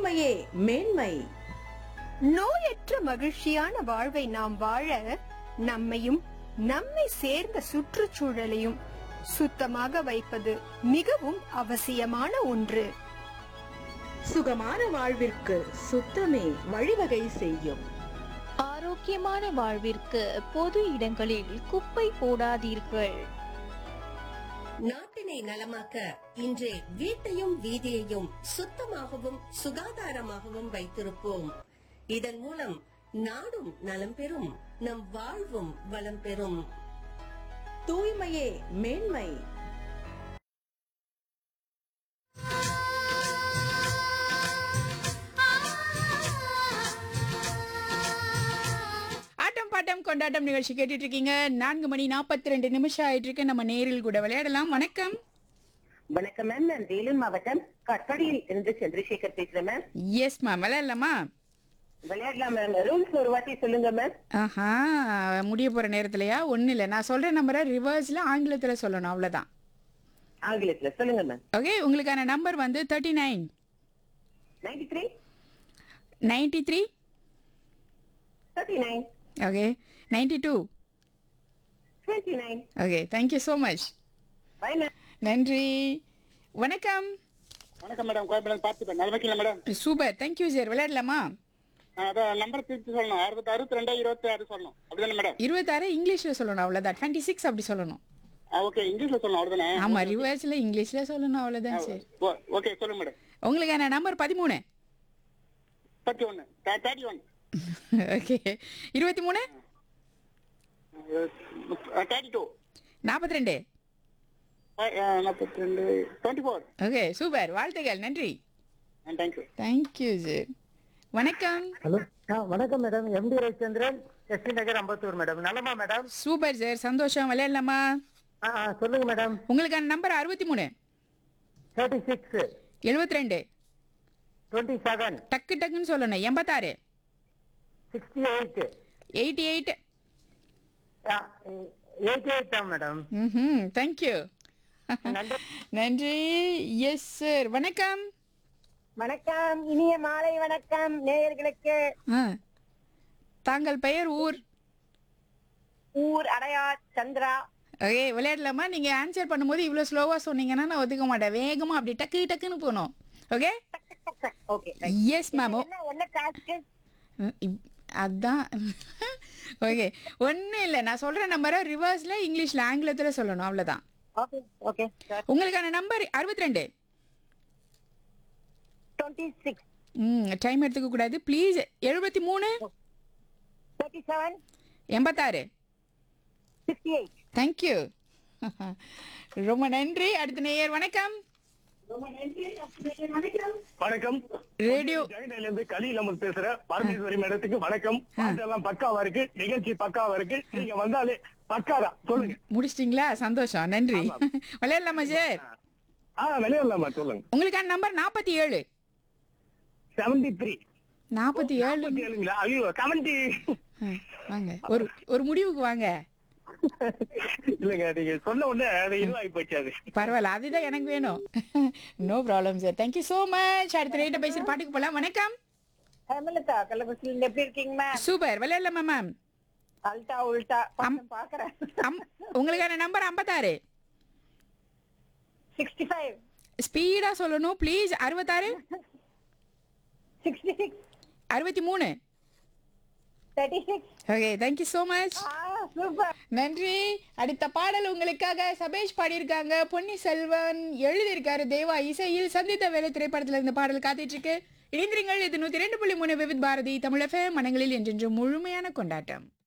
தூய்மையே மேன்மை நோயற்ற மகிழ்ச்சியான வாழ்வை நாம் வாழ நம்மையும் நம்மை சேர்ந்த சுற்றுச்சூழலையும் சுத்தமாக வைப்பது மிகவும் அவசியமான ஒன்று சுகமான வாழ்விற்கு சுத்தமே வழிவகை செய்யும் ஆரோக்கியமான வாழ்விற்கு பொது இடங்களில் குப்பை போடாதீர்கள் நாட்டினை நலமாக்க இன்றே வீட்டையும் வீதியையும் சுத்தமாகவும் சுகாதாரமாகவும் வைத்திருப்போம் இதன் மூலம் நாடும் நலம் பெறும் நம் வாழ்வும் வளம் பெறும் தூய்மையே மேன்மை ஆட்டம் பாட்டம் கொண்டாட்டம் நிகழ்ச்சி கேட்டுட்டு இருக்கீங்க நான்கு மணி நாற்பத்தி ரெண்டு நிமிஷம் ஆயிட்டு இருக்கு நம்ம நேரில் கூட விளையாடலாம் வணக்கம் வணக்கம் மேம் நான் வேலூர் மாவட்டம் கட்பாடியில் இருந்து சந்திரசேகர் பேசுறேன் மேம் எஸ் மேம் விளையாடலாமா விளையாடலாம் மேம் ரூல்ஸ் ஒரு வாட்டி சொல்லுங்க மேம் ஆஹா முடிய போற நேரத்துலயா ஒண்ணு இல்ல நான் சொல்ற நம்பரை ரிவர்ஸ்ல ஆங்கிலத்துல சொல்லணும் அவ்வளவுதான் ஆங்கிலத்துல சொல்லுங்க மேம் ஓகே உங்களுக்கான நம்பர் வந்து thirty nine ninety three ninety three thirty nine okay ninety two twenty nine okay thank you so much bye ma'am நன்றி வணக்கம் வணக்கம் மேடம் கோயம்பேடு பார்த்துப்பேன் நல்லா வைக்கல மேடம் சூப்பர் தேங்க்யூ சார் விளையாடலாமா அதான் நம்பர் திருப்பி சொல்லணும் அறுபத்தி அறுபத்தி ரெண்டா இருபத்தி ஆறு சொல்லணும் அப்படிதானே மேடம் இருபத்தாறு இங்கிலீஷ்ல சொல்லணும் அவ்வளவுதான் டுவெண்ட்டி சிக்ஸ் அப்படி சொல்லணும் ஓகே இங்கிலீஷ்ல சொல்லணும் அவ்வளவுதானே ஆமா ரிவர்ஸ்ல இங்கிலீஷ்ல சொல்லணும் அவ்வளவுதான் சார் ஓகே சொல்லுங்க மேடம் உங்களுக்கான நம்பர் பதிமூணு தேர்ட்டி ஒன்னு தேர்ட்டி ஒன் ஓகே இருபத்தி மூணு தேர்ட்டி டூ நாற்பத்தி ரெண்டு நாற்பத்தி ரெண்டு டுவெண்ட்டி ஃபோர் ஓகே சூப்பர் வாழ்த்துக்கள் நன்றி தேங்க்யூ தேங்க்யூ சார் வணக்கம் ஹலோ ஆ வணக்கம் madam M D Ravichandran S D Nagar Ambattur madam நலமா மேடம் சூப்பர் சார் சந்தோஷம் விளையாடலாமா ஆ ஆ சொல்லுங்க மேடம் உங்களுக்கான நம்பர் அறுபத்தி மூணு தேர்ட்டி சிக்ஸ் எழுபத்தி ரெண்டு டுவெண்ட்டி செவன் டக்கு டக்குன்னு சொல்லணும் எண்பத்தாறு sixty eight eighty eight eighty eight தான் மேடம் ம் தேங்க்யூ நன்றி எஸ் சார் வணக்கம் வணக்கம் இனிய மாலை வணக்கம் நேயர்களுக்கு ஆ தாங்கள் பெயர் ஊர் ஊர் அடையார் சந்திரா ஓகே விளையாடலாமா நீங்க ஆன்சர் பண்ணும்போது இவ்வளோ ஸ்லோவா சொன்னீங்கன்னா நான் ஒத்துக்க மாட்டேன் வேகமா அப்படி டக்கு டக்குன்னு போகணும் ஓகே ஓகே எஸ் மேம் என்ன என்ன டாஸ்க் அதான் ஓகே ஒன்றும் இல்லை நான் சொல்ற நம்பரை ரிவர்ஸ்ல இங்கிலீஷ்ல ஆங்கிலத்துல சொல்லணும் அவ்வளவுதான் ஓகே ஓகே உங்களுக்கான நம்பர் அறுபத்தி ரெண்டு டுவெண்ட்டி சிக்ஸ் ம் டைம் எடுத்துக்க கூடாது ப்ளீஸ் எழுபத்தி மூணு தேர்ட்டி செவன் எண்பத்தாறு சிக்ஸ்டி எயிட் தேங்க்யூ ரொம்ப நன்றி அடுத்த நேயர் வணக்கம் வணக்கம் ரேடியோ ஜெகனில இருந்து கலியில் அமர் பேசுறேன் பரமேஸ்வரி மேடத்துக்கு வணக்கம் பாட்டெல்லாம் பக்காவா இருக்கு நிகழ்ச்சி பக்காவா இருக்கு நீங்க வந்தாலே பக்காதான் சொல்லுங்க முடிச்சிட்டிங்களா சந்தோஷம் நன்றி விளையாடலாமா சார் ஆ விளையாடலாமா சொல்லுங்க உங்களுக்கான நம்பர் நாற்பத்தி ஏழு செவன்டி த்ரீ நாற்பத்தி ஏழு ஏழுங்களா ஐயோ செவன்டி ஆ, வாங்க ஒரு ஒரு முடிவுக்கு வாங்க இல்லங்க நீங்க சொன்ன உடனே அது இதுவாகி போச்சு அது பரவாயில்ல அதுதான் எனக்கு வேணும் no problem sir thank you so much அடுத்த ரேட்டை பேசி பாட்டுக்கு போகலாம் வணக்கம் ஹேமலதா கள்ளக்குறிச்சியில் எப்படி இருக்கீங்க மேம் சூப்பர் விளையாடலாமா மேம் அல்டா உல்டா அம்- பாக்குறேன் அம் உங்களுக்கான நம்பர் ஐம்பத்தாறு சிக்ஸ்டி ஃபைவ் ஸ்பீடா சொல்லணும் ப்ளீஸ் அறுபத்தாறு சிக்ஸ்டி சிக்ஸ் அறுபத்தி மூணு thirty six okay thank you so much super நன்றி அடுத்த பாடல் உங்களுக்காக சபேஷ் பாடியிருக்காங்க பொன்னி செல்வன் எழுதியிருக்காரு தேவா இசையில் சந்தித்த வேலை திரைப்படத்துல இந்த பாடல் காத்துட்டு இருக்கு இணைந்திருங்கள் இது நூத்தி ரெண்டு புள்ளி மூணு விவித் பாரதி தமிழக மனங்களில் என்றென்றும் முழுமையான கொண்டாட்டம்